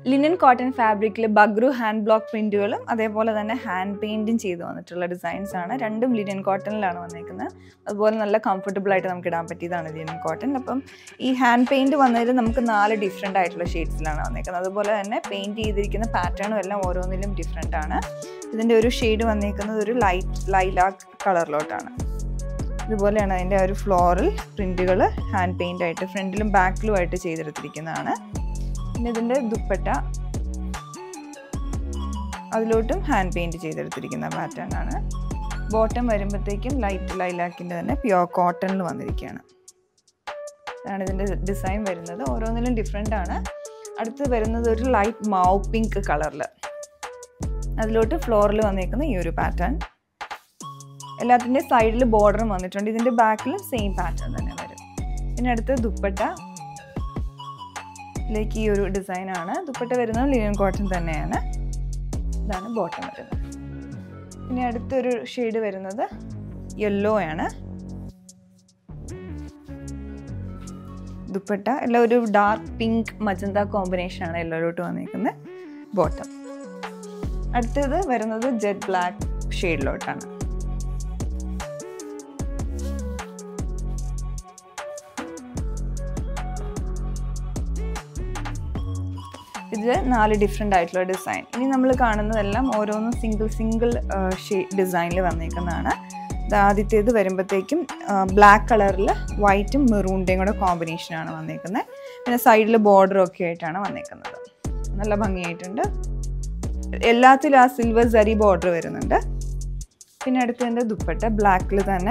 linen cotton ഫാബ്രിക്കിൽ Bagru hand block പ്രിന്റുകളും അതേപോലെ തന്നെ ഹാൻഡ് പെയിന്റും ചെയ്ത് വന്നിട്ടുള്ള ഡിസൈൻസ് ആണ് രണ്ടും ലിനൻ കോട്ടണിലാണ് വന്നേക്കുന്നത് അതുപോലെ നല്ല കംഫർട്ടബിൾ ആയിട്ട് നമുക്ക് ഇടാൻ പറ്റിയതാണ് ലിനൻ കോട്ടൺ അപ്പം ഈ ഹാൻഡ് പെയിന്റ് വന്നതിൽ നമുക്ക് നാല് ഡിഫറെൻ്റ് ആയിട്ടുള്ള ഷെയ്ഡ്സിലാണ് വന്നേക്കുന്നത് അതുപോലെ തന്നെ പെയിന്റ് ചെയ്തിരിക്കുന്ന പാറ്റേണും എല്ലാം ഓരോന്നിലും ഡിഫറെൻ്റ് ആണ് ഇതിൻ്റെ ഒരു ഷെയ്ഡ് വന്നേക്കുന്നത് ഒരു ലൈറ്റ് ലൈലാക്ക് കളറിലോട്ടാണ് ഇതുപോലെയാണ് അതിൻ്റെ ആ ഒരു ഫ്ലോറൽ പ്രിൻറ്റുകൾ ഹാൻഡ് പെയിൻ്റ് ആയിട്ട് ഫ്രണ്ടിലും ബാക്കിലും ആയിട്ട് ചെയ്തെടുത്തിരിക്കുന്നതാണ് പിന്നെ ഇതിൻ്റെ ദുപ്പട്ട അതിലോട്ടും ഹാൻഡ് പെയിൻറ് ചെയ്തെടുത്തിരിക്കുന്ന പാറ്റേൺ ആണ് ബോട്ടം വരുമ്പോഴത്തേക്കും ലൈറ്റ് ലൈലാക്കിൻ്റെ തന്നെ പ്യുവർ കോട്ടണിൽ വന്നിരിക്കുകയാണ് ഇതാണ് ഇതിൻ്റെ ഡിസൈൻ വരുന്നത് ഓരോന്നിലും ഡിഫറെൻ്റ് ആണ് അടുത്ത് വരുന്നത് ഒരു ലൈറ്റ് മാവ് പിങ്ക് കളറിൽ അതിലോട്ട് ഫ്ലോറിൽ വന്നേക്കുന്ന ഈ ഒരു പാറ്റേൺ എല്ലാത്തിൻ്റെ സൈഡിൽ ബോർഡറും വന്നിട്ടുണ്ട് ഇതിൻ്റെ ബാക്കിലും സെയിം പാറ്റേൺ തന്നെ വരും പിന്നെ അടുത്ത് ദുപ്പട്ട ലേക്ക് ഈ ഒരു ഡിസൈനാണ് ദുപ്പട്ട വരുന്നത് ലിനൻ കോട്ടൺ തന്നെയാണ് ഇതാണ് ബോട്ടം വരുന്നത് പിന്നെ അടുത്തൊരു ഷെയ്ഡ് വരുന്നത് യെല്ലോ ആണ് ദുപ്പട്ട എല്ലാം ഒരു ഡാർക്ക് പിങ്ക് മജന്ത കോമ്പിനേഷൻ ആണ് എല്ലാവരോട്ട് വന്നിരിക്കുന്നത് ബോട്ടം അടുത്തത് വരുന്നത് ജെറ്റ് ബ്ലാക്ക് ഷെയ്ഡിലോട്ടാണ് ഇത് നാല് ഡിഫറെൻ്റ് ആയിട്ടുള്ള ഡിസൈൻ ഇനി നമ്മൾ കാണുന്നതെല്ലാം ഓരോന്നും സിംഗിൾ സിംഗിൾ ഡിസൈനിൽ വന്നേക്കുന്നതാണ് ഇത് ആദ്യത്തേത് വരുമ്പോഴത്തേക്കും ബ്ലാക്ക് കളറിൽ വൈറ്റും മെറൂണിൻ്റെയും കൂടെ കോമ്പിനേഷനാണ് വന്നേക്കുന്നത് പിന്നെ സൈഡിൽ ബോർഡറും ഒക്കെ ആയിട്ടാണ് വന്നേക്കുന്നത് നല്ല ഭംഗിയായിട്ടുണ്ട് എല്ലാത്തിലും ആ സിൽവർ സരി ബോർഡർ വരുന്നുണ്ട് പിന്നെ അടുത്തതിൻ്റെ ദുപ്പട്ട ബ്ലാക്കിൽ തന്നെ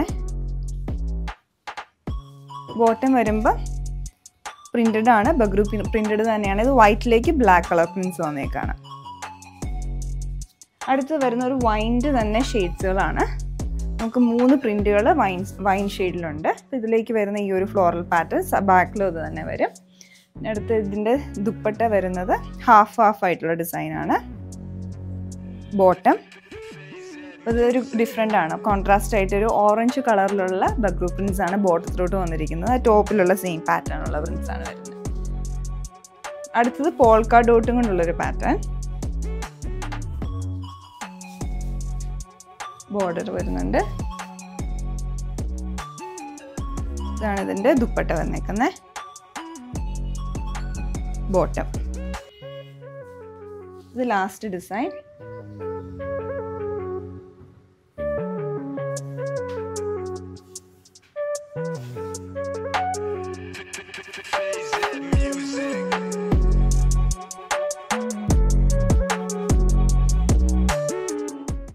ബോട്ടം വരുമ്പോൾ പ്രിന്റഡ് ആണ് ബഗ്രു പ്രിന്റഡ് തന്നെയാണ് ഇത് വൈറ്റിലേക്ക് ബ്ലാക്ക് കളർ പ്രിന്റ്സ് വന്നേക്കാണ് അടുത്ത് വരുന്ന ഒരു വൈൻ്റെ തന്നെ ഷെയ്ഡ്സുകളാണ് നമുക്ക് മൂന്ന് പ്രിന്റുകൾ വൈൻ വൈൻ ഷെയ്ഡിലുണ്ട് ഇതിലേക്ക് വരുന്ന ഈ ഒരു ഫ്ലോറൽ പാറ്റേൺ ബാക്കിലും അത് തന്നെ വരും പിന്നെ അടുത്ത് ഇതിൻ്റെ ദുപ്പട്ട വരുന്നത് ഹാഫ് ഹാഫ് ആയിട്ടുള്ള ഡിസൈനാണ് ബോട്ടം ഇതൊരു ഡിഫറെൻ്റ് ആണ് കോൺട്രാസ്റ്റ് ആയിട്ട് ഒരു ഓറഞ്ച് കളറിലുള്ള ബഗ്രു പ്രിൻസ് ആണ് ബോട്ടത്തിലോട്ട് വന്നിരിക്കുന്നത് ടോപ്പിലുള്ള സെയിം പാറ്റേൺ ഉള്ള പ്രിൻസ് ആണ് വരുന്നത് അടുത്തത് പോൾക്കാ ഡോട്ടും കൊണ്ടുള്ളൊരു പാറ്റേൺ ബോർഡർ വരുന്നുണ്ട് ഇതാണ് ഇതിൻ്റെ ദുപ്പട്ട വന്നേക്കുന്നത് ബോട്ടം ഇത് ലാസ്റ്റ് ഡിസൈൻ